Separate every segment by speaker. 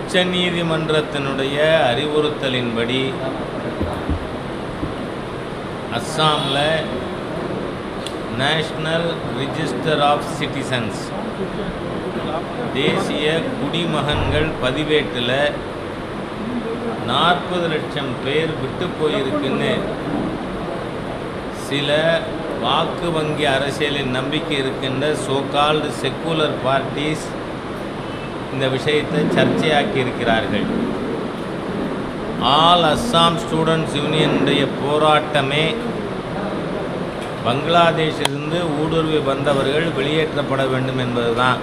Speaker 1: உச்சநீதிமன்றத்தினுடைய அறிவுறுத்தலின்படி அஸ்ஸாமில் நேஷ்னல் ரிஜிஸ்டர் ஆஃப் சிட்டிசன்ஸ் தேசிய குடிமகன்கள் பதிவேட்டில் நாற்பது லட்சம் பேர் விட்டு போயிருக்குன்னு சில வாக்கு வங்கி அரசியலில் நம்பிக்கை இருக்கின்ற சோகால்டு செக்குலர் பார்ட்டிஸ் இந்த விஷயத்தை சர்ச்சையாக்கி இருக்கிறார்கள் ஆல் அஸ்ஸாம் ஸ்டூடெண்ட்ஸ் யூனியனுடைய போராட்டமே பங்களாதேஷிலிருந்து ஊடுருவி வந்தவர்கள் வெளியேற்றப்பட வேண்டும் என்பதுதான்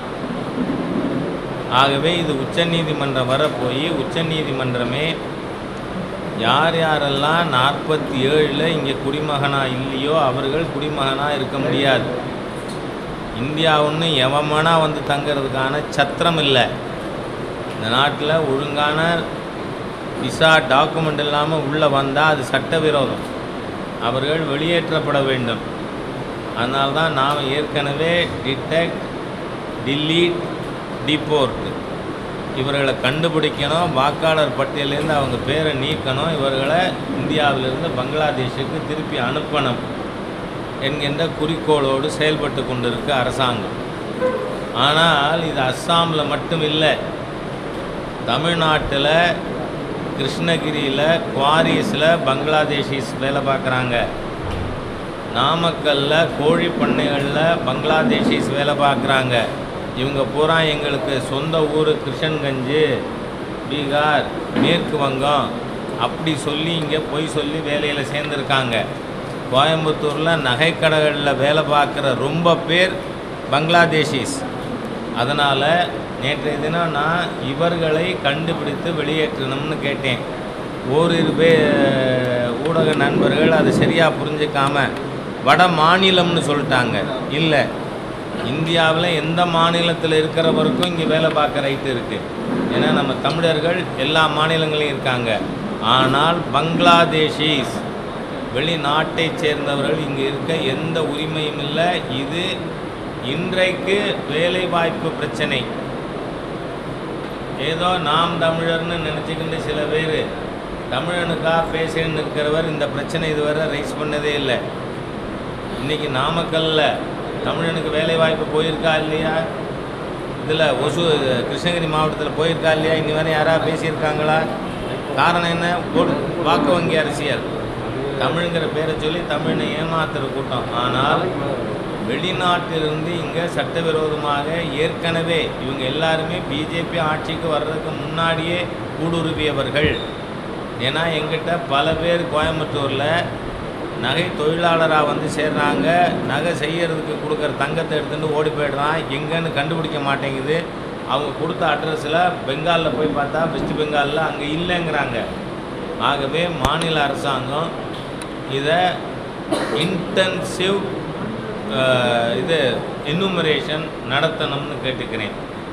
Speaker 1: ஆகவே இது உச்சநீதிமன்றம் வர போய் உச்சநீதிமன்றமே யார் யாரெல்லாம் நாற்பத்தி ஏழில் இங்கே குடிமகனாக இல்லையோ அவர்கள் குடிமகனாக இருக்க முடியாது இந்தியா ஒன்று எவமனா வந்து தங்கிறதுக்கான சத்திரம் இல்லை இந்த நாட்டில் ஒழுங்கான விசா டாக்குமெண்ட் இல்லாமல் உள்ளே வந்தால் அது சட்டவிரோதம் அவர்கள் வெளியேற்றப்பட வேண்டும் அதனால தான் நாம் ஏற்கனவே டிடெக்ட் டிலீட் டிபோர்ட் இவர்களை கண்டுபிடிக்கணும் வாக்காளர் பட்டியலேருந்து அவங்க பேரை நீக்கணும் இவர்களை இந்தியாவிலிருந்து பங்களாதேஷுக்கு திருப்பி அனுப்பணும் என்கின்ற குறிக்கோளோடு செயல்பட்டு கொண்டிருக்கு அரசாங்கம் ஆனால் இது அஸ்ஸாமில் மட்டும் இல்லை தமிழ்நாட்டில் கிருஷ்ணகிரியில் குவாரிஸில் பங்களாதேஷிஸ் வேலை பார்க்குறாங்க நாமக்கல்லில் கோழி பண்ணைகளில் பங்களாதேஷிஸ் வேலை பார்க்குறாங்க இவங்க பூரா எங்களுக்கு சொந்த ஊர் கிருஷ்ணகஞ்சு பீகார் மேற்கு வங்கம் அப்படி சொல்லி இங்கே பொய் சொல்லி வேலையில் சேர்ந்துருக்காங்க கோயம்புத்தூரில் நகைக்கடைகளில் வேலை பார்க்குற ரொம்ப பேர் பங்களாதேஷிஸ் அதனால் நேற்றைய தினம் நான் இவர்களை கண்டுபிடித்து வெளியேற்றணும்னு கேட்டேன் ஓரிரு பே ஊடக நண்பர்கள் அதை சரியாக புரிஞ்சுக்காம வட மாநிலம்னு சொல்லிட்டாங்க இல்லை இந்தியாவில் எந்த மாநிலத்தில் இருக்கிறவருக்கும் இங்கே வேலை பார்க்க ரைட்டு இருக்குது ஏன்னா நம்ம தமிழர்கள் எல்லா மாநிலங்களையும் இருக்காங்க ஆனால் பங்களாதேஷிஸ் வெளிநாட்டைச் சேர்ந்தவர்கள் இங்கே இருக்க எந்த உரிமையும் இல்லை இது இன்றைக்கு வேலைவாய்ப்பு பிரச்சனை ஏதோ நாம் தமிழர்னு நினச்சிக்கிட்டு சில பேர் தமிழனுக்காக பேசின்னு இருக்கிறவர் இந்த பிரச்சனை இதுவரை ரைஸ் பண்ணதே இல்லை இன்றைக்கி நாமக்கல்ல தமிழனுக்கு வேலை வாய்ப்பு போயிருக்கா இல்லையா இதில் ஒசூர் கிருஷ்ணகிரி மாவட்டத்தில் போயிருக்கா இல்லையா இன்னி வரை யாராவது பேசியிருக்காங்களா காரணம் என்ன ஓடு வாக்கு வங்கி அரசியல் தமிழுங்கிற பேரை சொல்லி தமிழனை ஏமாத்துற கூட்டம் ஆனால் வெளிநாட்டிலிருந்து இங்கே சட்டவிரோதமாக ஏற்கனவே இவங்க எல்லாருமே பிஜேபி ஆட்சிக்கு வர்றதுக்கு முன்னாடியே ஊடுருவியவர்கள் ஏன்னா எங்கிட்ட பல பேர் கோயம்புத்தூரில் நகை தொழிலாளராக வந்து சேர்றாங்க நகை செய்யறதுக்கு கொடுக்குற தங்கத்தை எடுத்துகிட்டு ஓடி போயிடுறான் எங்கன்னு கண்டுபிடிக்க மாட்டேங்குது அவங்க கொடுத்த அட்ரஸில் பெங்காலில் போய் பார்த்தா வெஸ்ட் பெங்காலில் அங்கே இல்லைங்கிறாங்க ஆகவே மாநில அரசாங்கம் இதை இன்டென்சிவ் இது எனுமரேஷன் நடத்தணும்னு கேட்டுக்கிறேன்